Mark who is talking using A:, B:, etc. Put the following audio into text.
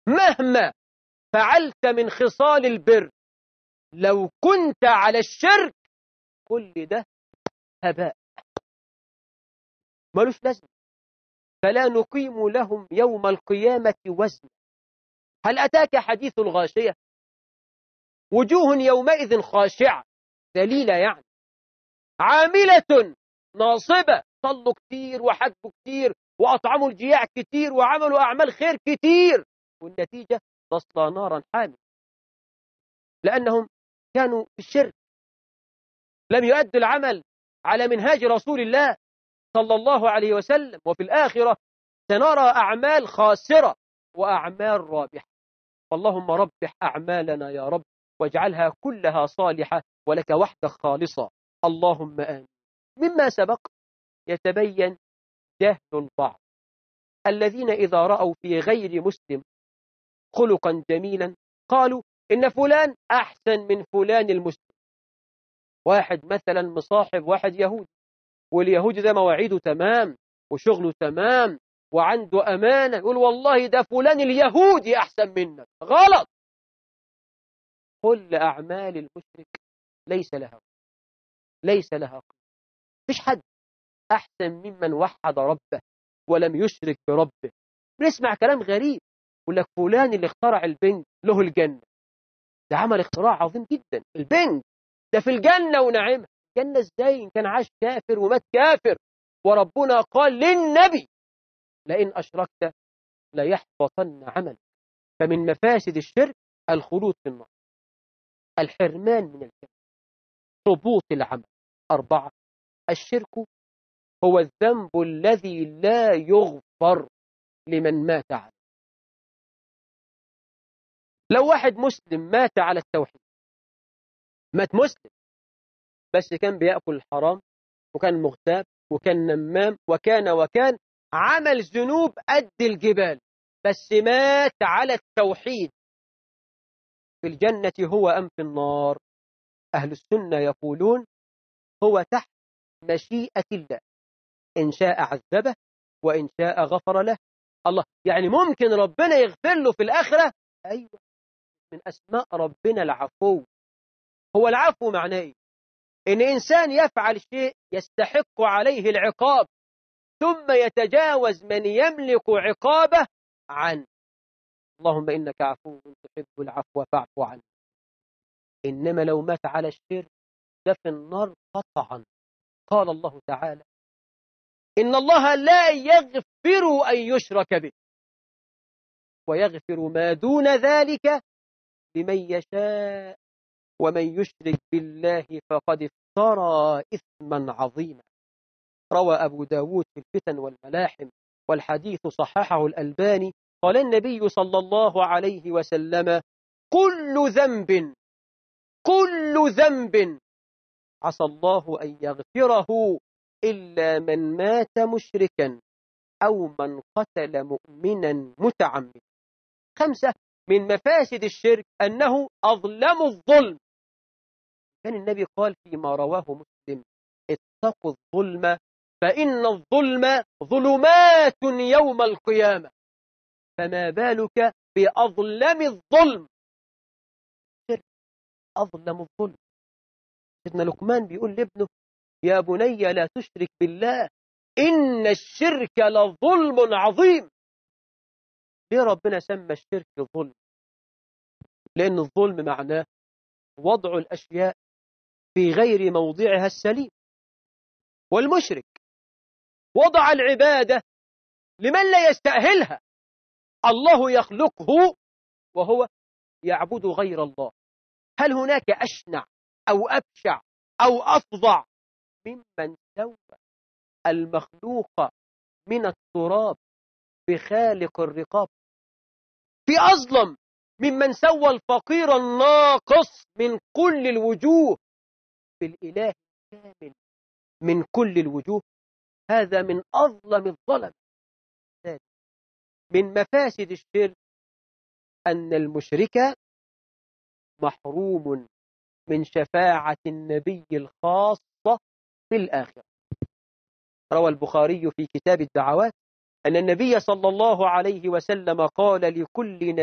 A: مهما فعلت من خصال البر لو كنت على الشرك كل ده هباء ملوش لازمة فلا نقيم لهم يوم القيامة وزن هل أتاك حديث الغاشية وجوه يومئذ خاشعة ذليلة يعني عاملة ناصبة صلوا كتير وحجوا كتير وأطعموا الجياع كتير وعملوا أعمال خير كتير والنتيجة تصلى نارا حامية لأنهم كانوا في الشرك لم يؤدوا العمل على منهاج رسول الله صلى الله عليه وسلم وفي الآخرة سنرى أعمال خاسرة وأعمال رابحة فاللهم ربح أعمالنا يا رب واجعلها كلها صالحة ولك وحدك خالصة اللهم آمين مما سبق يتبين جهل البعض الذين إذا رأوا في غير مسلم خلقا جميلا قالوا إن فلان أحسن من فلان المسلم واحد مثلا مصاحب واحد يهودي واليهودي ده مواعيده تمام وشغله تمام وعنده أمانة يقول والله ده فلان اليهودي أحسن منك غلط كل أعمال المشرك ليس لها ليس لها فيش حد أحسن ممن وحد ربه ولم يشرك بربه بنسمع كلام غريب يقول لك فلان اللي اخترع البنج له الجنة ده عمل اختراع عظيم جدا البنج ده في الجنة ونعمها الجنة ازاي إن كان عاش كافر ومات كافر وربنا قال للنبي لئن أشركت ليحبطن عملك فمن مفاسد الشرك الخلود في النار الحرمان من الجنة هبوط العمل أربعة الشرك هو الذنب الذي لا يغفر لمن مات عليه لو واحد مسلم مات على التوحيد مات مسلم بس كان بيأكل الحرام وكان مغتاب وكان نمام وكان وكان عمل ذنوب قد الجبال بس مات على التوحيد في الجنة هو أم في النار أهل السنة يقولون هو تحت مشيئة الله إن شاء عذبه وإن شاء غفر له الله يعني ممكن ربنا يغفر له في الآخرة أيوة من أسماء ربنا العفو هو العفو معناه إيه؟ إن إنسان يفعل شيء يستحق عليه العقاب ثم يتجاوز من يملك عقابه عنه اللهم إنك عفو تحب العفو فاعف عنه إنما لو مات على الشرك ده في النار قطعا قال الله تعالى إن الله لا يغفر أن يشرك به ويغفر ما دون ذلك لمن يشاء ومن يشرك بالله فقد افترى إثما عظيما روى أبو داود في الفتن والملاحم والحديث صححه الألباني قال النبي صلى الله عليه وسلم كل ذنب كل ذنب عسى الله أن يغفره إلا من مات مشركا أو من قتل مؤمنا متعمدا خمسة من مفاسد الشرك أنه أظلم الظلم كان النبي قال فيما رواه مسلم اتقوا الظلم فإن الظلم ظلمات يوم القيامة فما بالك بأظلم الظلم أظلم الظلم سيدنا لقمان بيقول لابنه يا بني لا تشرك بالله إن الشرك لظلم عظيم ليه ربنا سمى الشرك ظلم لأن الظلم معناه وضع الأشياء في غير موضعها السليم والمشرك وضع العبادة لمن لا يستأهلها الله يخلقه وهو يعبد غير الله هل هناك أشنع أو أبشع أو أفظع ممن سوى المخلوق من التراب بخالق الرقاب في أظلم ممن سوى الفقير الناقص من كل الوجوه بالإله الكامل من كل الوجوه هذا من أظلم الظلم من مفاسد الشرك أن المشرك محروم من شفاعة النبي الخاصة في الآخرة روى البخاري في كتاب الدعوات أن النبي صلى الله عليه وسلم قال لكل